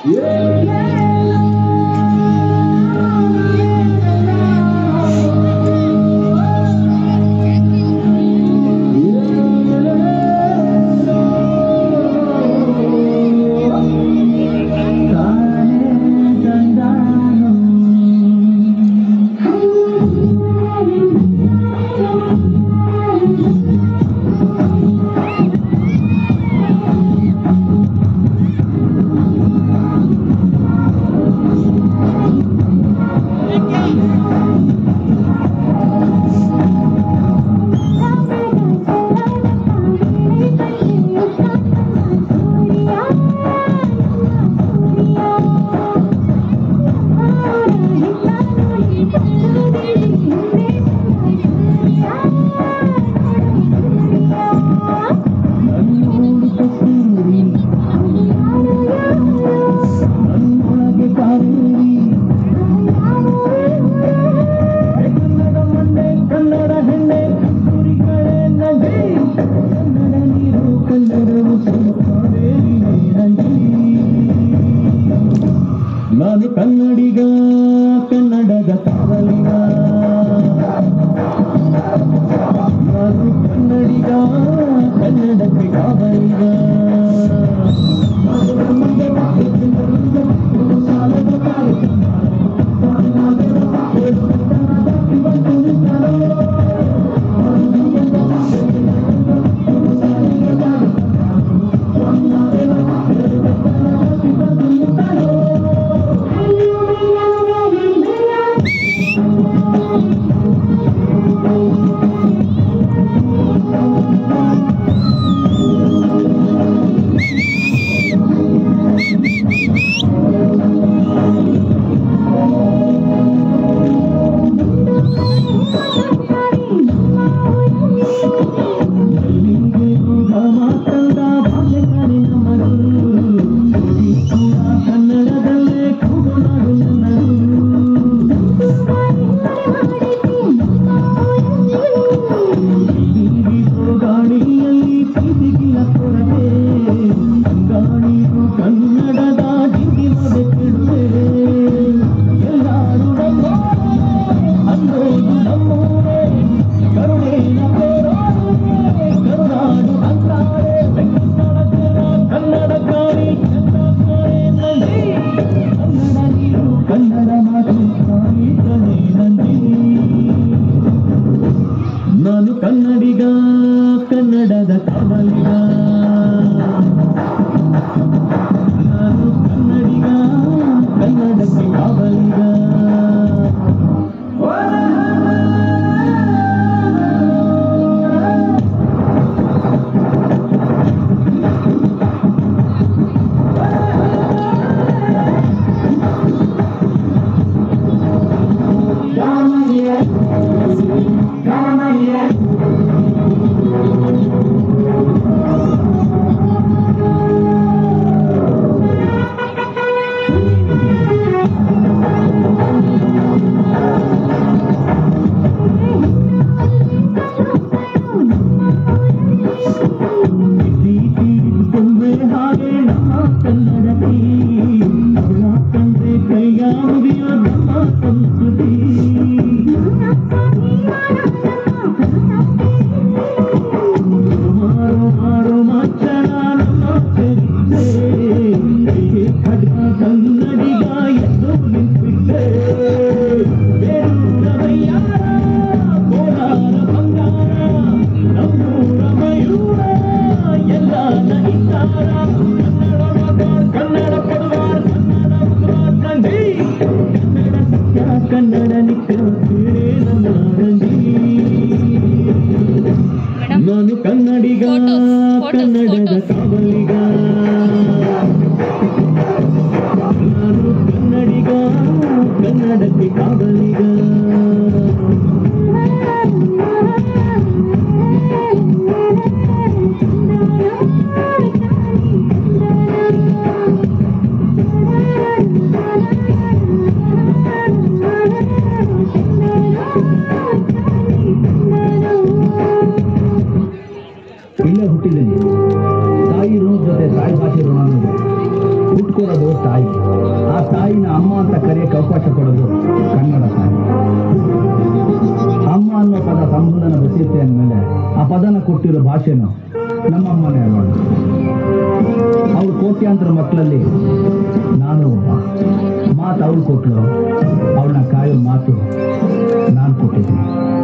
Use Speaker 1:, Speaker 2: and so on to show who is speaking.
Speaker 1: ಕನ್ನಡ ಹೆಣ್ಣೆ ಕಸ್ತೂರಿಗಳೇ ನಗೆ ಕನ್ನಡ ನೀರು ಕನ್ನಡವು ಕಾವೇರಿ ನೀರಲ್ಲಿ ನಾನು ಕನ್ನಡಿಗ ಕನ್ನಡದ ಕಾವಲಿಗ ನಾನು ಕನ್ನಡಿಗ ಕನ್ನಡಕ್ಕೆ ಕಾವಲಿಗ ಕನ್ನಡದಲ್ಲೇ ಕೂಗುನಾಡು ನನ್ನದು ಬೀಗಿಸೋ ಗಾಳಿಯಲ್ಲಿ ಪ್ರೀತಿಗಿಲ್ಲ ಕೊರತೆ ಗಾಳಿಗೂ ಕನ್ನಡದ ಜಿಂಗಿಮದೆ ಕೆಡುವೆ ಎಲ್ಲಾರು ನಮ್ಮೋರೇ ಅನ್ನೋದು ನಮ್ಮೂರೇ ಕರುಣೇನ ಬೇರೋರೇ ಕರುನಾಡು ಅಂತಾರೆ ಕನ್ನಡ ಜನ ಕನ್ನಡ ಕಾರಿ ಕನ್ನಡ ನಂದಿ ಕನ್ನಡ ನೀರು ಕನ್ನಡ ಮಾತು ಕಾಯಿತನೇ ನಂದಿ ನಾನು ಕನ್ನಡಿಗ ಕನ್ನಡದ ಕಾವಲಿಗ ನಾನು ಕನ್ನಡಿಗ ಕನ್ನಡಕ್ಕೆ ಕಾವಲಿಗ ಕೊಂಬೆ ಹಾಗೆ ನಮ್ಮ ಕನ್ನಡತಿ ಅವಳ ತಂದೆ ಕೈಯ ಮುಗಿಯೋ ನಮ್ಮ ಸಂಸ್ಕೃತಿ ಮಾರೋ ಮಾರೋ ಮಚ್ಚನ ನಮ್ಮ ಚರಿತ್ರೆ ಕೈಗೆ ಖಡ್ಗ ಕನ್ನಡಿಗ ಎಂದು ನಿಂತಿದ್ದೆ ಬೇರೂರ ಬಯ್ಯಾರ ಕೋಲಾರ ಬಂಗಾರ ನಮ್ಮೂರ ಮಯೂರ ಎಲ್ಲ ನಗಿತಾರ ಕನ್ನಡ ಮಾತಾಡ್ ಕನ್ನಡ ಪದವಾರ ಕನ್ನಡ ಉದ್ವಾರ ನಂದಿ ಕನ್ನಡ ಸತ್ಯ ಕನ್ನಡ ನಿತ್ಯ ಕೇಳೇ ನನ್ನ ನಂದಿ ನಾನು ಕನ್ನಡಿಗ
Speaker 2: Photos, photos,
Speaker 1: ಕನ್ನಡದ
Speaker 2: photos.
Speaker 1: ಕಾವಲಿಗ ನಾನು ಕನ್ನಡಿಗ ಕನ್ನಡಕ್ಕೆ ಕಾವಲಿಗ
Speaker 3: ಇಲ್ಲೇ ಹುಟ್ಟಿದ್ದೀನಿ ತಾಯಿ ಋಣ ಜೊತೆ ತಾಯಿ ಭಾಷೆ ಋಣ ಅನ್ನೋದು ಹುಟ್ಟು
Speaker 2: ಹುಟ್ಕೊಡೋದು ತಾಯಿ ಆ ತಾಯಿನ ಅಮ್ಮ ಅಂತ ಕರೆಯಕ್ಕೆ ಅವಕಾಶ ಕೊಡೋದು ಕನ್ನಡ ತಾಯಿ ಅಮ್ಮ ಅನ್ನೋ ಪದ ಸಂಬಂಧನ ಬೆಸೆಯುತ್ತೆ ಅಂದಮೇಲೆ ಆ ಪದನ ಕೊಟ್ಟಿರೋ ಭಾಷೆನು ನಮ್ಮಮ್ಮನೇ ಅಲ್ವಾ ಅವ್ರ ಕೋಟ್ಯಾಂತರ ಮಕ್ಕಳಲ್ಲಿ ನಾನು ಒಬ್ಬ ಮಾತು ಅವಳು ಕೊಟ್ಲು ಅವಳನ್ನ ಕಾಯೋ ಮಾತು ನಾನು ಕೊಟ್ಟಿದ್ದೀನಿ